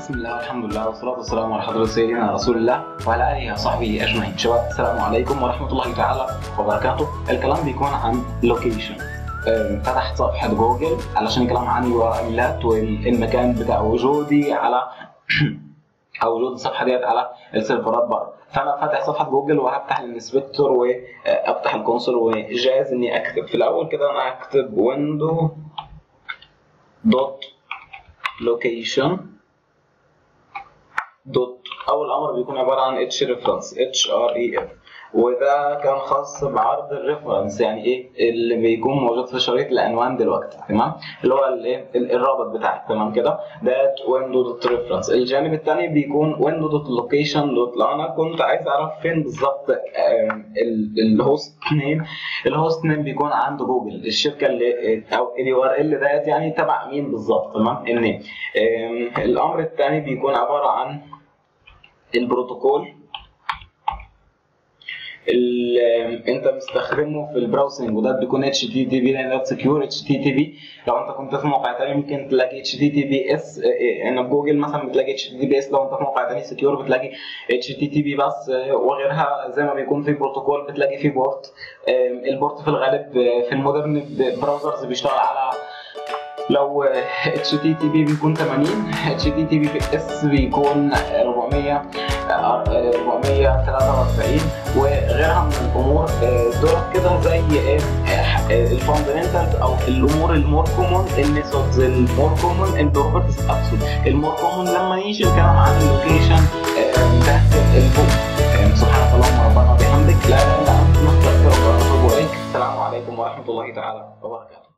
بسم الله والحمد لله والصلاة والسلام على حضرة سيدنا رسول الله وعلى آله وصحبه أجمعين شباب السلام عليكم ورحمة الله تعالى وبركاته الكلام بيكون عن لوكيشن فتحت صفحة جوجل علشان الكلام عن اليورلات والمكان بتاع وجودي على او وجود الصفحه ديت على السيرفرات بره فانا فاتح صفحه جوجل وهفتح الانسبكتور وافتح الكونسول وجاهز اني اكتب في الاول كده انا هكتب ويندو دوت لوكيشن دوت اول امر بيكون عباره عن اتش ريفرنس اتش ار اي اف وده كان خاص بعرض الريفرنس يعني ايه اللي بيكون موجود في شريط العنوان دلوقتي تمام اللي هو الايه الرابط بتاعك تمام كده ده ويندو دوت ريفرنس الجانب الثاني بيكون ويندو دوت لوكيشن دوت لو انا كنت عايز اعرف فين بالظبط الهوست نيم الهوست نيم بيكون عند جوجل الشركه اللي او اليو ار ال ديت يعني تبع مين بالظبط تمام النيم الامر الثاني بيكون عباره عن البروتوكول انت مستخدمه في البراوسنج وده بيكون اتش تي تي بي لان ده سكيور اتش تي تي بي لو انت كنت في موقع تاني ممكن تلاقي اتش تي تي بي اس ان في جوجل مثلا بتلاقي اتش تي تي بي اس لو انت في موقع تاني سكيور بتلاقي اتش تي تي بي بس وغيرها زي ما بيكون في بروتوكول بتلاقي في بورت البورت في الغالب في المودرن براوزرز بيشتغل على لو اتش تي تي بي بيكون 80 اتش تي تي بي اس بيكون 400 443 وغيرها من الامور دول كده زي الفاندمنتالز او الامور المور كومون الميثودز المور كومون البروبرتيز اقصد المور كومون لما يجي الكلام عن اللوكيشن تحت الفوق سبحانك اللهم ربنا وبحمدك لا اله الا انت نستغفرك ونتوب اليك السلام عليكم ورحمه الله تعالى وبركاته